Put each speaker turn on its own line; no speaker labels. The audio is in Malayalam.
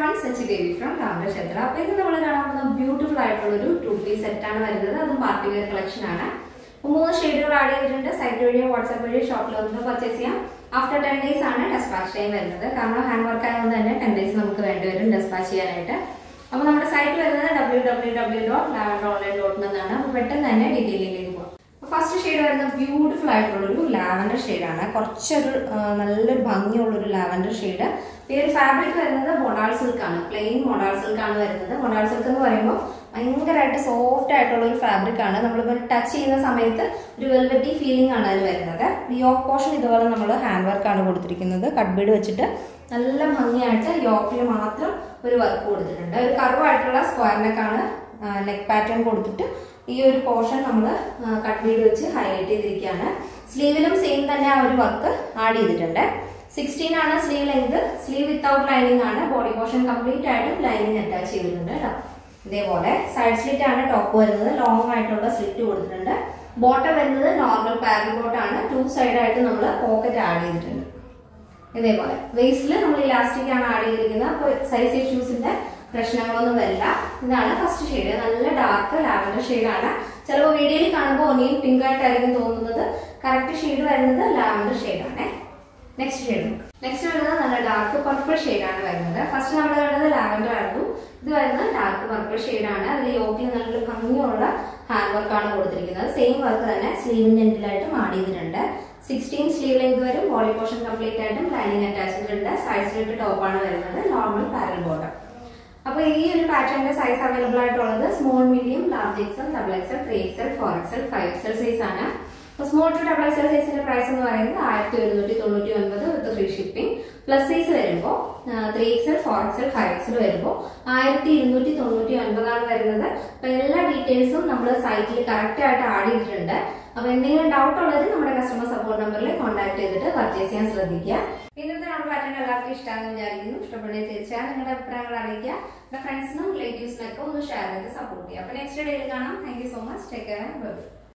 മോർണിംഗ് സച്ചി ദേവി ഫ്രം താമരക്ഷേത്ര അപ്പൊ ഇന്ന് നമ്മൾ കാണാൻ പോകുന്ന ബ്യൂട്ടിഫുൾ ആയിട്ടുള്ള ഒരു ടു പീസ് സെറ്റ് ആണ് വരുന്നത് അതും പാർട്ടി വെയർ കളക്ഷൻ ആണ് അപ്പൊ മൂന്ന് ഷെയ്ഡുകൾ ആഡ് ചെയ്തിട്ടുണ്ട് സൈറ്റ് വഴിയോ വാട്സാപ്പ് വഴിയോ ഷോപ്പിൽ വന്നിട്ട് പർച്ചേസ് ചെയ്യാം ആഫ്റ്റർ ടെൻ ഡേയ്സ് ആണ് ഡെസ്പാച്ച് ടൈം വരുന്നത് കാരണം ഹാൻഡ് വർക്ക് ആയതുകൊണ്ട് തന്നെ ടെൻ ഡേയ്സ് നമുക്ക് വേണ്ടിവരും ഡെസ്പാച്ച് ചെയ്യാനായിട്ട് അപ്പൊ നമ്മുടെ സൈറ്റ് വരുന്നത് W W W dot lavender online dot എന്നാണ് അപ്പൊ പെട്ടെന്ന് തന്നെ ഡീറ്റെയിലിലേക്ക് പോകാം ഫസ്റ്റ് ഷെയ്ഡ് വരുന്നത് ബ്യൂട്ടിഫുൾ ആയിട്ടുള്ള ഒരു ലാവൻഡർ ഷെയ്ഡാണ് കുറച്ചൊരു ആ, നല്ലൊരു ഭംഗിയുള്ള ഒരു ലാവൻഡർ ഷെയ്ഡ് ഈ ഒരു ഫാബ്രിക് വരുന്നത് മൊഡാൾ സിൽക്ക് ആണ് പ്ലെയിൻ മൊഡാൾ സിൽക്ക് ആണ് വരുന്നത് മൊഡാൾ സിൽക്ക് എന്ന് പറയുമ്പോൾ ഭയങ്കരമായിട്ട് സോഫ്റ്റ് ആയിട്ടുള്ള ഒരു ഫാബ്രിക് ആണ് നമ്മളിപ്പോൾ ടച്ച് ചെയ്യുന്ന സമയത്ത് ഒരു വെൽവെറ്റി ഫീലിംഗ് ആണ് അതിൽ വരുന്നത് യോക്ക് പോർഷൻ ഇതുപോലെ നമ്മൾ ഹാൻഡ് വർക്ക് ആണ് കൊടുത്തിരിക്കുന്നത് കട്ട് ബീഡ് വെച്ചിട്ട് നല്ല ഭംഗിയായിട്ട് യോക്കിൽ മാത്രം ഒരു വർക്ക് കൊടുത്തിട്ടുണ്ട് ഒരു കർവായിട്ടുള്ള സ്ക്വയർ നെക്കാണ് നെക്ക് പാറ്റേൺ കൊടുത്തിട്ട് ഈ ഒരു പോർഷൻ നമ്മൾ കട്ട് ബീഡ് വെച്ച് ഹൈലൈറ്റ് ചെയ്തിരിക്കുകയാണ് സ്ലീവിലും സെയിം തന്നെ ആ ഒരു വർക്ക് ആഡ് ചെയ്തിട്ടുണ്ട് സിക്സ്റ്റീൻ ആണ് sleeve length sleeve without lining ആണ് ബോഡി പോർഷൻ കംപ്ലീറ്റ് ആയിട്ടും ലൈനിങ് അറ്റാച്ച് ചെയ്തിട്ടുണ്ട് കേട്ടോ ഇതേപോലെ സൈഡ് സ്ലിറ്റ് ആണ് ടോപ്പ് വരുന്നത് ലോങ് ആയിട്ടുള്ള സ്ലിറ്റ് കൊടുത്തിട്ടുണ്ട് ബോട്ടം വരുന്നത് നോർമൽ പാരൽ ബോട്ടാണ് ടു സൈഡ് ആയിട്ട് നമ്മൾ പോക്കറ്റ് ആഡ് ചെയ്തിട്ടുണ്ട് ഇതേപോലെ വേസ്റ്റിൽ നമ്മൾ ഇലാസ്റ്റിക് ആണ് ആഡ് ചെയ്തിരിക്കുന്നത് അപ്പോൾ സൈസ് ഇഷ്യൂസിന്റെ പ്രശ്നങ്ങളൊന്നും വരില്ല ഇതാണ് ഫസ്റ്റ് ഷെയ്ഡ് നല്ല ഡാർക്ക് ലാവൻഡർ ഷെയ്ഡാണ് ചിലപ്പോൾ വീഡിയോയിൽ കാണുമ്പോൾ ഒനിയും പിങ്ക് ആയിട്ടായിരിക്കും തോന്നുന്നത് കറക്റ്റ് ഷെയ്ഡ് വരുന്നത് ലാവൻഡർ ഷെയ്ഡാണ് നെക്സ്റ്റ് ഷെയ്ഡ് നെക്സ്റ്റ് വരുന്നത് നല്ല ഡാർക്ക് പർപ്പിൾ ഷെയ്ഡാണ് വരുന്നത് ഫസ്റ്റ് നമ്മൾ കണ്ടത് ലാവൻഡർ ആയിരുന്നു ഇത് വരുന്നത് ഡാർക്ക് പർപ്പിൾ ഷെയ്ഡാണ് അതിൽ യോക്കിൽ നല്ലൊരു ഭംഗിയുള്ള ഹാൻഡ് വർക്ക് ആണ് കൊടുത്തിരിക്കുന്നത് സെയിം വർക്ക് തന്നെ സ്ലീവിന്റെ എൻഡിലായിട്ടും ആഡ് ചെയ്തിട്ടുണ്ട് സിക്സ്റ്റീൻ സ്ലീവ് ലെങ്ത് വരും ബോഡി പോർഷൻ കംപ്ലീറ്റ് ആയിട്ടും ലൈനിങ് അറ്റാച്ച് ചെയ്തിട്ടുണ്ട് സൈഡ് സ്ലിറ്റ് ടോപ്പാണ് വരുന്നത് നോർമൽ പാരൽ ബോട്ടം അപ്പൊ ഈ ഒരു പാറ്റേണിന്റെ സൈസ് അവൈലബിൾ ആയിട്ടുള്ളത് small medium large XL double XL three XL four XL five XL size ആണ് അപ്പൊ സ്മോൾ ടു ഡബിൾ എക്സൽ സൈസിന്റെ പ്രൈസ് എന്ന് പറയുന്നത് ആയിരത്തി ഒരുന്നൂറ്റി തൊണ്ണൂറ്റി ഒൻപത് with free shipping plus size വരുമ്പോൾ three XL four XL five XL വരുമ്പോൾ ആയിരത്തി ഇരുന്നൂറ്റി തൊണ്ണൂറ്റി ഒൻപതാണ് വരുന്നത് അപ്പൊ എല്ലാ ഡീറ്റെയിൽസും നമ്മൾ സൈറ്റിൽ കറക്റ്റ് ആയിട്ട് ആഡ് ചെയ്തിട്ടുണ്ട് അപ്പൊ എന്തെങ്കിലും ഡൗട്ട് ഉള്ളത് നമ്മുടെ കസ്റ്റമർ സപ്പോർട്ട് നമ്പറിൽ കോൺടാക്ട് ചെയ്തിട്ട് പർച്ചേസ് ചെയ്യാൻ ശ്രദ്ധിക്കുക ഇന്നത്തെ നമ്മുടെ പാറ്റേൺ എല്ലാവർക്കും ഇഷ്ടമാണെന്ന് വിചാരിക്കുന്നു ഇഷ്ടപ്പെടുന്നത് തീർച്ചയായും നിങ്ങളുടെ അഭിപ്രായങ്ങൾ അറിയിക്കുക നിങ്ങളുടെ ഫ്രണ്ട്സിനും റിലേറ്റീവ്സിനൊക്കെ ഒന്ന് ഷെയർ ചെയ്ത് സപ്പോർട്ട് ചെയ്യുക അപ്പൊ നെക്സ്റ്റ് ഡേയിൽ കാണാം thank you so much take care by